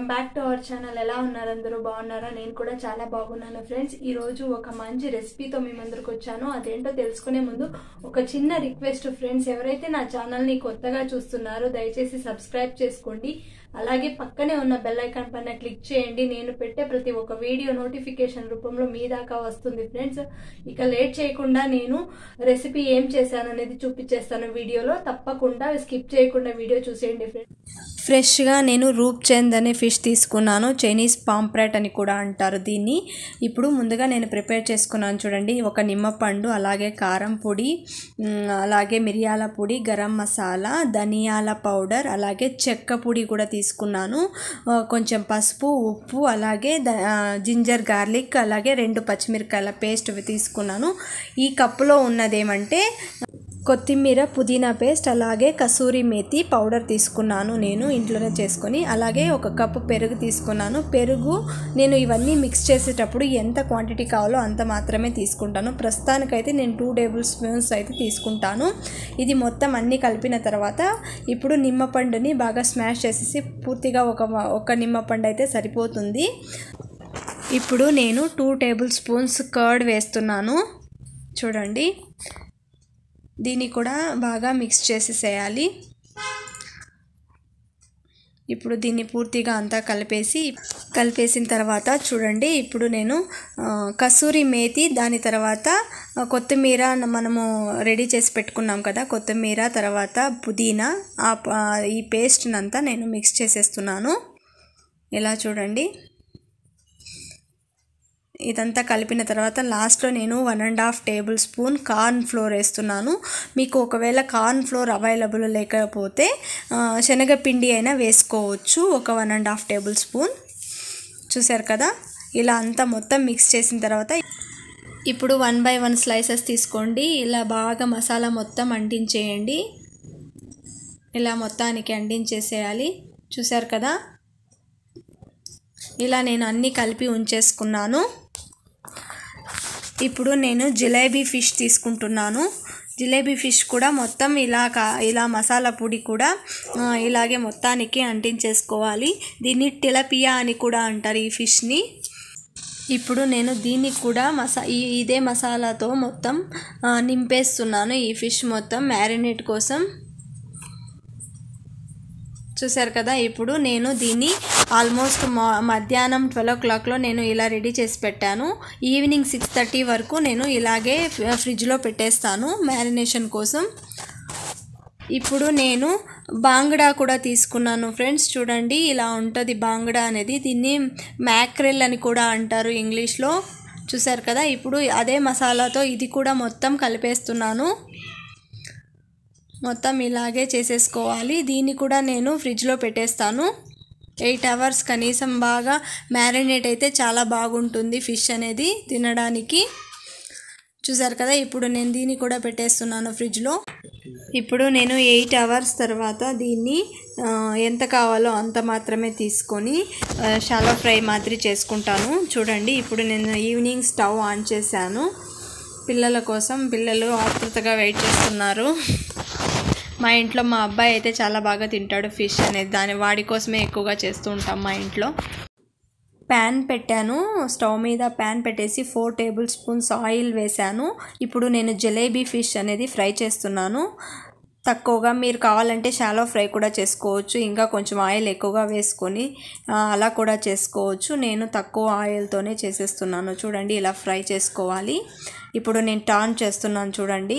welcome back to our channel ఎలా ఉన్నారు అందరూ బాగున్నారా నేను కూడా చాలా బాగున్నాను ఫ్రెండ్స్ ఈ రోజు ఒక మంచి రెసిపీతో మీ ముందరకు వచ్చాను అదేంటో తెలుసుకునే ముందు ఒక చిన్న రిక్వెస్ట్ ఫ్రెండ్స్ ఎవరైతే నా ఛానల్ని కొత్తగా చూస్తున్నారో దయచేసి సబ్స్క్రైబ్ చేసుకోండి అలాగే పక్కనే ఉన్న బెల్ ఐకాన్ పైన క్లిక్ చేయండి నేను పెట్టే ప్రతి ఒక్క వీడియో నోటిఫికేషన్ రూపంలో మీ దాకా వస్తుంది ఫ్రెండ్స్ ఇక లేట్ చేయకుండా నేను రెసిపీ ఏం చేశాను అనేది చూపించేస్తాను వీడియోలో తప్పకుండా స్కిప్ చేయకుండా వీడియో చూసేయండి ఫ్రెండ్స్ ఫ్రెష్గా నేను రూప్ చంద్ అనే ఫిష్ తీసుకున్నాను చైనీస్ పాంప్రెట్ అని కూడా అంటారు దీన్ని ఇప్పుడు ముందుగా నేను ప్రిపేర్ చేసుకున్నాను చూడండి ఒక నిమ్మపండు అలాగే కారం పొడి మ్, అలాగే మిరియాల పొడి గరం మసాలా ధనియాల పౌడర్ అలాగే చెక్క పొడి కూడా తీసుకున్నాను ఆ, కొంచెం పసుపు ఉప్పు అలాగే ద- ఆ, జింజర్ గార్లిక్ అలాగే రెండు పచ్చిమిరకాయల పేస్ట్ తీసుకున్నాను ఈ కప్పులో ఉన్నదేమంటే కొత్తిమీర పుదీనా పేస్ట్ అలాగే కసూరి మేతి పౌడర్ తీసుకున్నాను నేను ఇంట్లోనే చేసుకొని అలాగే ఒక కప్పు పెరుగు తీసుకున్నాను పెరుగు నేను ఇవన్నీ మిక్స్ చేసేటప్పుడు ఎంత క్వాంటిటీ కావాలో అంత మాత్రమే తీసుకుంటాను ప్రస్తుతానికైతే నేను టూ టేబుల్ స్పూన్స్ అయితే తీసుకుంటాను ఇది మొత్తం అన్నీ కలిపిన తర్వాత ఇప్పుడు నిమ్మపండుని బాగా స్మాష్ చేసేసి పూర్తిగా ఒక ఒక నిమ్మపండు అయితే సరిపోతుంది ఇప్పుడు నేను టూ టేబుల్ స్పూన్స్ కర్డ్ వేస్తున్నాను చూడండి దీన్ని కూడా బాగా మిక్స్ చేసేసేయాలి ఇప్పుడు దీన్ని పూర్తిగా అంతా కలిపేసి కలిపేసిన తర్వాత చూడండి ఇప్పుడు నేను ఆ, కసూరి మేతి దాని తర్వాత ఆ, కొత్తిమీర న- మనము రెడీ చేసి పెట్టుకున్నాం కదా కొత్తిమీర తర్వాత పుదీనా ఆ ప- ఈ పేస్ట్ని అంతా నేను మిక్స్ చేసేస్తున్నాను ఇలా చూడండి ఇదంతా కలిపిన తర్వాత లాస్ట్లో నేను one and half tablespoon cornflour వేస్తున్నాను మీకు ఒకవేళ కార్న్ ఫ్లోర్ అవైలబుల్ లేకపోతే ఆ, శనగపిండి అయినా వేసుకోవచ్చు ఒక one and half tablespoon చూసారు కదా ఇలా అంతా మొత్తం మిక్స్ చేసిన తర్వాత ఇప్పుడు వన్ బై వన్ స్లైసెస్ తీసుకోండి ఇలా బాగా మసాలా మొత్తం అంటించేయండి ఇలా మొత్తానికి అంటించేసేయాలి చూసారు కదా ఇలా నేను అన్నీ కలిపి ఉంచేసుకున్నాను ఇప్పుడు నేను జిలేబీ ఫిష్ తీసుకుంటున్నాను జిలేబీ ఫిష్ కూడా మొత్తం ఇలా కా ఇలా మసాలా పొడి కూడా ఆ, ఇలాగే మొత్తానికి అంటించేసుకోవాలి దీన్ని టిలపియా అని కూడా అంటారు ఈ ఫిష్ని ఇప్పుడు నేను దీన్ని కూడా మసా ఈ ఇదే మసాలాతో మొత్తం ఆ, నింపేస్తున్నాను ఈ ఫిష్ మొత్తం మ్యారినేట్ కోసం చూసారు కదా ఇప్పుడు నేను దీన్ని ఆల్మోస్ట్ మా మధ్యాహ్నం ట్వెల్వ్ ఓ క్లాక్లో నేను ఇలా రెడీ చేసి పెట్టాను ఈవినింగ్ సిక్స్ థర్టీ వరకు నేను ఇలాగే ఫ్- ఫ్రిడ్జ్లో పెట్టేస్తాను మ్యారినేషన్ కోసం ఇప్పుడు నేను బాంగడా కూడా తీసుకున్నాను ఫ్రెండ్స్ చూడండి ఇలా ఉంటుంది బాంగడా అనేది దీన్ని మ్యాక్రెల్ అని కూడా అంటారు ఇంగ్లీష్లో చూసారు కదా ఇప్పుడు అదే మసాలాతో ఇది కూడా మొత్తం కలిపేస్తున్నాను మొత్తం ఇలాగే చేసేసుకోవాలి దీన్ని కూడా నేను ఫ్రిడ్జ్లో పెట్టేస్తాను ఎయిట్ అవర్స్ కనీసం బాగా మ్యారినేట్ అయితే చాలా బాగుంటుంది ఫిష్ అనేది తినడానికి చూసారు కదా ఇప్పుడు నేను దీన్ని కూడా పెట్టేస్తున్నాను ఫ్రిడ్జ్లో ఇప్పుడు నేను ఎయిట్ అవర్స్ తర్వాత దీన్ని ఆ, ఎంత కావాలో అంత మాత్రమే తీసుకొని షాలో ఫ్రై మాదిరి చేసుకుంటాను చూడండి ఇప్పుడు నేను ఈవినింగ్ స్టవ్ ఆన్ చేశాను పిల్లల కోసం పిల్లలు ఆతృతగా వెయిట్ చేస్తున్నారు మా ఇంట్లో మా అబ్బాయి అయితే చాలా బాగా తింటాడు ఫిష్ అనేది దాని వాడి కోసమే ఎక్కువగా చేస్తూ ఉంటాం మా ఇంట్లో ప్యాన్ పెట్టాను స్టవ్ మీద ప్యాన్ పెట్టేసి ఫోర్ టేబుల్ స్పూన్స్ ఆయిల్ వేశాను ఇప్పుడు నేను జలేబీ ఫిష్ అనేది ఫ్రై చేస్తున్నాను తక్కువగా మీరు కావాలంటే షాలో ఫ్రై కూడా చేసుకోవచ్చు ఇంకా కొంచెం ఆయిల్ ఎక్కువగా వేసుకొని ఆ, అలా కూడా చేసుకోవచ్చు నేను తక్కువ ఆయిల్తోనే చేసేస్తున్నాను చూడండి ఇలా ఫ్రై చేసుకోవాలి ఇప్పుడు నేను టర్న్ చేస్తున్నాను చూడండి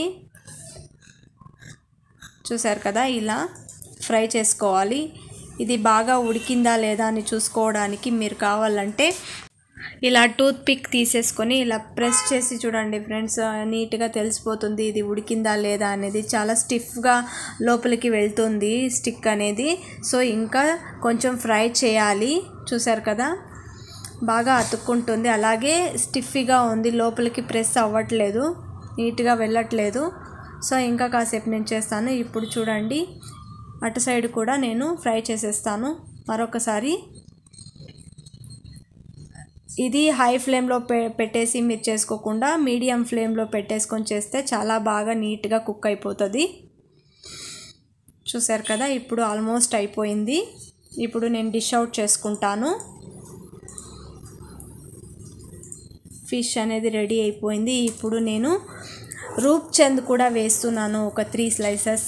చూసారు కదా ఇలా ఫ్రై చేసుకోవాలి ఇది బాగా ఉడికిందా లేదా అని చూసుకోవడానికి మీరు కావాలంటే ఇలా టూత్ పిక్ తీసేసుకొని ఇలా ప్రెస్ చేసి చూడండి ఫ్రెండ్స్ నీట్గా తెలిసిపోతుంది ఇది ఉడికిందా లేదా అనేది చాలా స్టిఫ్గా లోపలికి వెళ్తుంది స్టిక్ అనేది సో ఇంకా కొంచెం ఫ్రై చేయాలి చూసారు కదా బాగా అతుక్కుంటుంది అలాగే స్టిఫ్గా ఉంది లోపలికి ప్రెస్ అవ్వట్లేదు నీట్గా వెళ్ళట్లేదు సో ఇంకా కాసేపు నేను చేస్తాను ఇప్పుడు చూడండి అటు సైడ్ కూడా నేను ఫ్రై చేసేస్తాను మరొకసారి ఇది హై ఫ్లేమ్లో పె పెట్టేసి మీరు చేసుకోకుండా మీడియం ఫ్లేమ్లో పెట్టేసుకొని చేస్తే చాలా బాగా నీట్గా కుక్ అయిపోతుంది చూసారు కదా ఇప్పుడు ఆల్మోస్ట్ అయిపోయింది ఇప్పుడు నేను డిష్ అవుట్ చేసుకుంటాను ఫిష్ అనేది రెడీ అయిపోయింది ఇప్పుడు నేను రూప్ చంద్ కూడా వేస్తున్నాను ఒక త్రీ స్లైసెస్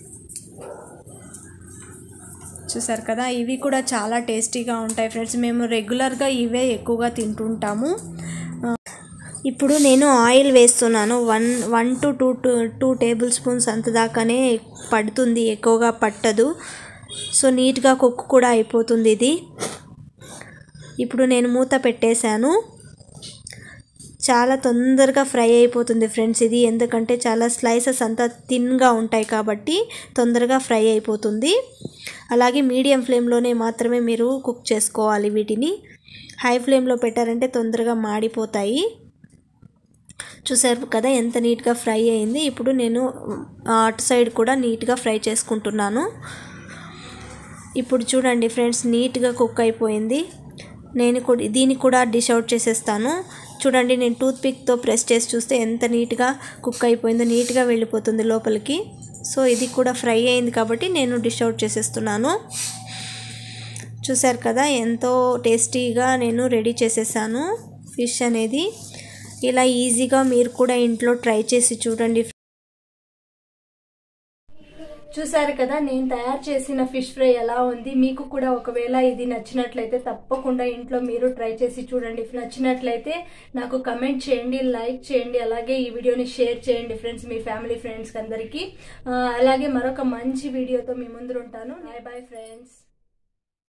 చూసారు కదా ఇవి కూడా చాలా టేస్టీగా ఉంటాయి ఫ్రెండ్స్ మేము రెగ్యులర్గా ఇవే ఎక్కువగా తింటుంటాము ఇప్పుడు నేను ఆయిల్ వేస్తున్నాను one one two two two two tablespoons అంత దాకానే పడుతుంది ఎక్కువగా పట్టదు సో నీట్గా కుక్ కూడా అయిపోతుంది ఇది ఇప్పుడు నేను మూత పెట్టేశాను చాలా తొందరగా ఫ్రై అయిపోతుంది ఫ్రెండ్స్ ఇది ఎందుకంటే చాలా స్లైసెస్ అంతా థిన్గా ఉంటాయి కాబట్టి తొందరగా ఫ్రై అయిపోతుంది అలాగే మీడియం ఫ్లేమ్లోనే మాత్రమే మీరు కుక్ చేసుకోవాలి వీటిని హై ఫ్లేమ్లో పెట్టారంటే తొందరగా మాడిపోతాయి చూసారు కదా ఎంత నీట్గా ఫ్రై అయింది ఇప్పుడు నేను అటు సైడ్ కూడా నీట్గా ఫ్రై చేసుకుంటున్నాను ఇప్పుడు చూడండి ఫ్రెండ్స్ నీట్గా కుక్ అయిపోయింది నేను కూడా దీన్ని కూడా డిష్ అవుట్ చేసేస్తాను చూడండి నేను టూత్ పిక్తో ప్రెస్ చేసి చూస్తే ఎంత నీట్గా కుక్ అయిపోయిందో నీట్గా వెళ్ళిపోతుంది లోపలికి సో ఇది కూడా ఫ్రై అయింది కాబట్టి నేను డిష్ అవుట్ చేసేస్తున్నాను చూసారు కదా ఎంతో టేస్టీగా నేను రెడీ చేసేసాను ఫిష్ అనేది ఇలా ఈజీగా మీరు కూడా ఇంట్లో ట్రై చేసి చూడండి చూసారు కదా నేను తయారు చేసిన ఫిష్ ఫ్రై ఎలా ఉంది మీకు కూడా ఒకవేళ ఇది నచ్చినట్లయితే తప్పకుండా ఇంట్లో మీరు ట్రై చేసి చూడండి నచ్చినట్లయితే నాకు కమెంట్ చేయండి లైక్ చేయండి అలాగే ఈ వీడియోని షేర్ చేయండి ఫ్రెండ్స్ మీ ఫ్యామిలీ ఫ్రెండ్స్ అందరికీ అలాగే మరొక మంచి వీడియోతో మీ ముందు ఉంటాను బాయ్ బాయ్ ఫ్రెండ్స్